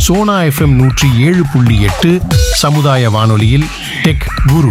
Sona FM நூற்றி ஏழு புள்ளி எட்டு சமுதாய வானொலியில் டெக் குரு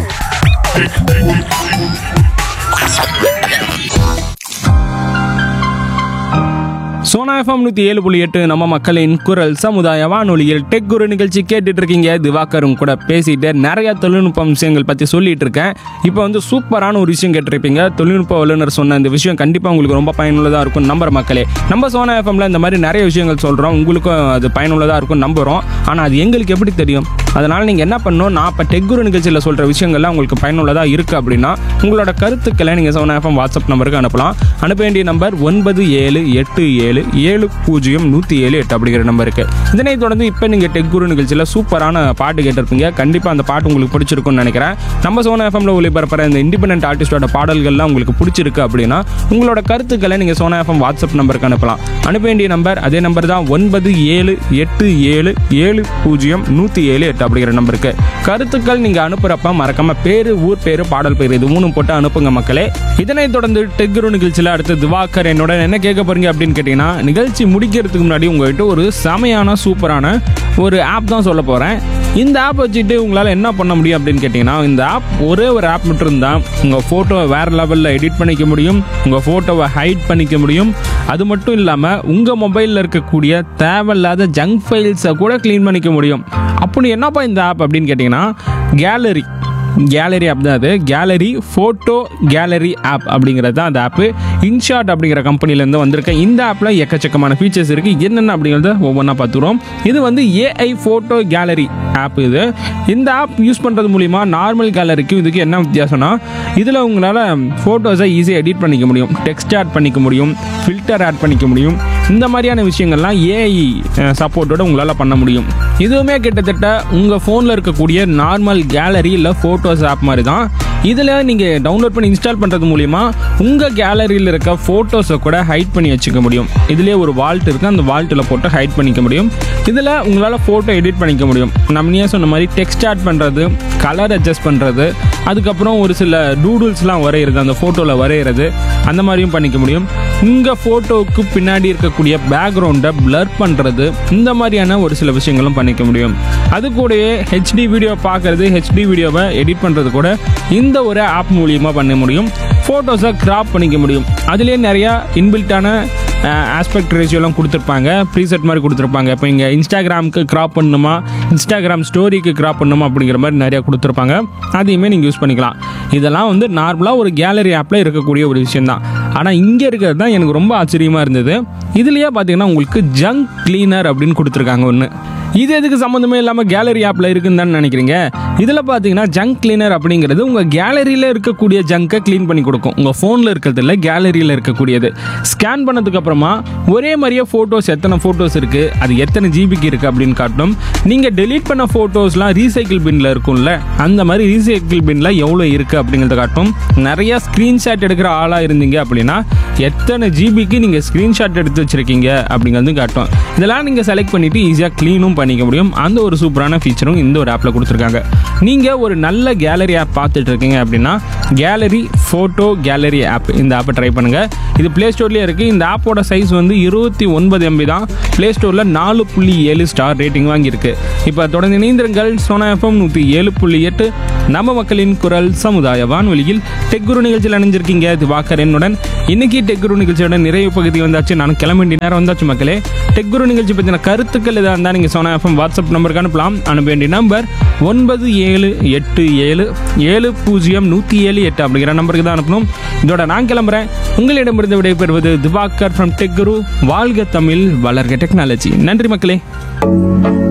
சோனா எஃப்எம் நூற்றி ஏழு புள்ளி எட்டு நம்ம மக்களின் குரல் சமுதாய வானொலியில் டெக் குரு நிகழ்ச்சி கேட்டுட்டு இருக்கீங்க திவாகரும் கூட பேசிட்டு நிறைய தொழில்நுட்ப விஷயங்கள் பற்றி சொல்லிட்டு இருக்கேன் இப்போ வந்து சூப்பரான ஒரு விஷயம் கேட்டிருப்பீங்க தொழில்நுட்ப வல்லுநர் சொன்ன இந்த விஷயம் கண்டிப்பாக உங்களுக்கு ரொம்ப பயனுள்ளதாக இருக்கும் நம்புற மக்களே நம்ம சோனா எஃப்எம்ல இந்த மாதிரி நிறைய விஷயங்கள் சொல்கிறோம் உங்களுக்கும் அது பயனுள்ளதாக இருக்கும் நம்புகிறோம் ஆனால் அது எங்களுக்கு எப்படி தெரியும் அதனால் நீங்கள் என்ன பண்ணணும் நான் இப்போ டெக் குரு நிகழ்ச்சியில் சொல்கிற விஷயங்கள்லாம் உங்களுக்கு பயனுள்ளதாக இருக்குது அப்படின்னா உங்களோட கருத்துக்களை நீங்கள் சோனா எஃப்எம் வாட்ஸ்அப் நம்பருக்கு அனுப்பலாம் அனுப்ப வேண்டிய நம்பர் ஒன்பது ஏழு எட்டு ஏழு ஏழு பூஜ்ஜியம் நூற்றி ஏழு எட்டு அப்படிங்கிற நம்பருக்கு இதனைத் தொடர்ந்து இப்போ நீங்கள் டெக் குரு நிகழ்ச்சியில் சூப்பரான பாட்டு கேட்டிருப்பீங்க கண்டிப்பாக அந்த பாட்டு உங்களுக்கு பிடிச்சிருக்கும்னு நினைக்கிறேன் நம்ம சோனா எஃப்எம்ல ஒளிபரப்புற இந்த இண்டிபெண்டன்ட் ஆர்டிஸ்டோட பாடல்கள்லாம் உங்களுக்கு பிடிச்சிருக்கு அப்படின்னா உங்களோட கருத்துக்களை நீங்கள் சோனா எஃப்எம் வாட்ஸ்அப் நம்பருக்கு அனுப்பலாம் அனுப்ப வேண்டிய நம்பர் அதே நம்பர் தான் ஒன்பது ஏழு எட்டு ஏழு ஏழு பூஜ்ஜியம் நூற்றி ஏழு எட்டு அப்படிங்கிற நம்பருக்கு கருத்துக்கள் நீங்கள் அனுப்புகிறப்ப மறக்காம பேர் ஊர் பேர் பாடல் பேர் இது மூணும் போட்டு அனுப்புங்க மக்களே இதனைத் தொடர்ந்து டெக்குரு நிகழ்ச்சியில் அடுத்து திவாகர் என்னோட என்ன கேட்க போறீங்க அப்படின்னு கேட்டிங்கன்னா நிகழ்ச்சி முடிக்கிறதுக்கு முன்னாடி உங்கள்கிட்ட ஒரு செமையான சூப்பரான ஒரு ஆப் தான் சொல்ல போகிறேன் இந்த ஆப் வச்சுட்டு உங்களால் என்ன பண்ண முடியும் அப்படின்னு கேட்டிங்கன்னா இந்த ஆப் ஒரே ஒரு ஆப் மட்டும் இருந்தால் உங்கள் ஃபோட்டோவை வேறு லெவலில் எடிட் பண்ணிக்க முடியும் உங்கள் ஃபோட்டோவை ஹைட் பண்ணிக்க முடியும் அது மட்டும் இல்லாமல் உங்கள் மொபைலில் இருக்கக்கூடிய தேவையில்லாத ஜங்க் ஃபைல்ஸை கூட க்ளீன் பண்ணிக்க முடியும் அப்படி என்னப்பா இந்த ஆப் அப்படின்னு கேட்டிங்கன்னா கேலரி கேலரி ஆப் தான் அது கேலரி ஃபோட்டோ கேலரி ஆப் அப்படிங்கிறது தான் அந்த ஆப்பு இன்ஷாட் அப்படிங்கிற கம்பெனிலேருந்து வந்திருக்க இந்த ஆப்பில் எக்கச்சக்கமான ஃபீச்சர்ஸ் இருக்குது என்னென்ன அப்படிங்கிறத ஒவ்வொன்றா பார்த்துருவோம் இது வந்து ஏஐ ஃபோட்டோ கேலரி ஆப் இது இந்த ஆப் யூஸ் பண்ணுறது மூலிமா நார்மல் கேலரிக்கும் இதுக்கு என்ன வித்தியாசம்னா இதில் உங்களால் ஃபோட்டோஸை ஈஸியாக எடிட் பண்ணிக்க முடியும் டெக்ஸ்ட் ஆட் பண்ணிக்க முடியும் ஃபில்டர் ஆட் பண்ணிக்க முடியும் இந்த மாதிரியான விஷயங்கள்லாம் ஏஐ சப்போர்ட்டோட உங்களால் பண்ண முடியும் இதுவுமே கிட்டத்தட்ட உங்கள் ஃபோனில் இருக்கக்கூடிய நார்மல் கேலரி இல்லை ஃபோட்டோஸ் ஆப் மாதிரி தான் இதில் நீங்கள் டவுன்லோட் பண்ணி இன்ஸ்டால் பண்ணுறது மூலிமா உங்கள் கேலரியில் இருக்க ஃபோட்டோஸை கூட ஹைட் பண்ணி வச்சுக்க முடியும் இதுலேயே ஒரு வால்ட் இருக்குது அந்த வால்ட்டில் போட்டு ஹைட் பண்ணிக்க முடியும் இதில் உங்களால் ஃபோட்டோ எடிட் பண்ணிக்க முடியும் நம்ம நீ சொன்ன மாதிரி டெக்ஸ்ட் ஆட் பண்ணுறது கலர் அட்ஜஸ்ட் பண்ணுறது அதுக்கப்புறம் ஒரு சில டூடுல்ஸ்லாம் வரைகிறது அந்த ஃபோட்டோவில் வரைகிறது அந்த மாதிரியும் பண்ணிக்க முடியும் உங்கள் ஃபோட்டோவுக்கு பின்னாடி இருக்கக்கூடிய பேக்ரவுண்டை பிளர் பண்ணுறது இந்த மாதிரியான ஒரு சில விஷயங்களும் பண்ணிக்க முடியும் அது கூடவே ஹெச்டி வீடியோ பார்க்குறது ஹெச்டி வீடியோவை எடிட் பண்ணுறது கூட இந்த ஒரு ஆப் மூலியமாக பண்ண முடியும் ஃபோட்டோஸை கிராப் பண்ணிக்க முடியும் அதுலேயே நிறையா இன்பில்ட்டான ஆஸ்பெக்ட் ரேஷியோலாம் கொடுத்துருப்பாங்க ப்ரீசெட் மாதிரி கொடுத்துருப்பாங்க இப்போ இங்கே இன்ஸ்டாகிராமுக்கு கிராப் பண்ணணுமா இன்ஸ்டாகிராம் ஸ்டோரிக்கு கிராப் பண்ணணுமா அப்படிங்கிற மாதிரி நிறையா கொடுத்துருப்பாங்க அதையுமே நீங்கள் யூஸ் பண்ணிக்கலாம் இதெல்லாம் வந்து நார்மலாக ஒரு கேலரி ஆப்பில் இருக்கக்கூடிய ஒரு விஷயந்தான் ஆனால் இங்கே இருக்கிறது தான் எனக்கு ரொம்ப ஆச்சரியமாக இருந்தது இதுலேயே பார்த்தீங்கன்னா உங்களுக்கு ஜங்க் கிளீனர் அப்படின்னு கொடுத்துருக்காங்க ஒன்று இது எதுக்கு சம்மந்தமே இல்லாமல் கேலரி ஆப்பில் இருக்குன்னு தான் நினைக்கிறீங்க இதில் பார்த்தீங்கன்னா ஜங்க் கிளீனர் அப்படிங்கிறது உங்கள் கேலரியில் இருக்கக்கூடிய ஜங்கை க்ளீன் பண்ணி கொடுக்கும் உங்கள் ஃபோனில் இருக்கிறது இல்லை கேலரியில் இருக்கக்கூடியது ஸ்கேன் பண்ணதுக்கு அப்புறமா ஒரே மாதிரியே ஃபோட்டோஸ் எத்தனை ஃபோட்டோஸ் இருக்குது அது எத்தனை ஜிபிக்கு இருக்குது அப்படின்னு காட்டும் நீங்கள் டெலீட் பண்ண ஃபோட்டோஸ்லாம் ரீசைக்கிள் பின்னில் இருக்கும்ல அந்த மாதிரி ரீசைக்கிள் பின்னில் எவ்வளோ இருக்குது அப்படிங்கிறத காட்டும் நிறைய ஸ்க்ரீன்ஷாட் எடுக்கிற ஆளாக இருந்தீங்க அப்படின்னா எத்தனை ஜிபிக்கு நீங்கள் ஸ்க்ரீன்ஷாட் எடுத்து வச்சுருக்கீங்க அப்படிங்கிறது காட்டும் இதெல்லாம் நீங்கள் செலக்ட் பண்ணிவிட்டு ஈஸியாக க்ளீனும் பண்ணிக்க முடியும் அந்த ஒரு சூப்பரான ஃபீச்சரும் இந்த ஒரு ஆப்பில் கொடுத்துருக்காங்க நீங்கள் ஒரு நல்ல கேலரி ஆப் பார்த்துட்டு இருக்கீங்க அப்படின்னா கேலரி ஃபோட்டோ கேலரி ஆப் இந்த ஆப்பை ட்ரை பண்ணுங்கள் இது ப்ளே ஸ்டோர்லேயே இருக்குது இந்த ஆப்போட சைஸ் வந்து இருபத்தி ஒன்பது எம்பி தான் ப்ளே ஸ்டோரில் நாலு புள்ளி ஏழு ஸ்டார் ரேட்டிங் வாங்கியிருக்கு இப்போ தொடர்ந்து இணைந்திருங்கள் சோனா எஃப்எம் நூற்றி ஏழு புள்ளி எட்டு நம்ம மக்களின் குரல் சமுதாய வானொலியில் டெக்குரு நிகழ்ச்சியில் அணிஞ்சிருக்கீங்க திவாகர் என்னுடன் இன்னைக்கு டெக்குரு நிகழ்ச்சியோட நிறைவு பகுதி வந்தாச்சு நான் கிளம்ப வேண்டிய நேரம் வந்தாச்சு மக்களே டெக்குரு நிகழ்ச்சி பற்றின கருத்துக்கள் எதாக இருந்தால் நீங்கள் சோனா எஃப்எம் வாட்ஸ்அப் நம்பருக்கு அனுப்பலாம் அனுப்ப வேண்டிய நம்பர் ஒன்பது ஏழு எட்டு ஏழு ஏழு பூஜ்ஜியம் நூற்றி ஏழு எட்டு அப்படிங்கிற நம்பருக்கு தான் அனுப்பணும் இதோட நான் கிளம்புறேன் உங்களிடமிருந்து விடைபெறுவது திவாகர் ஃப்ரம் டெக்குரு வாழ்க தமிழ் வளர்க டெக்னாலஜி நன்றி மக்களே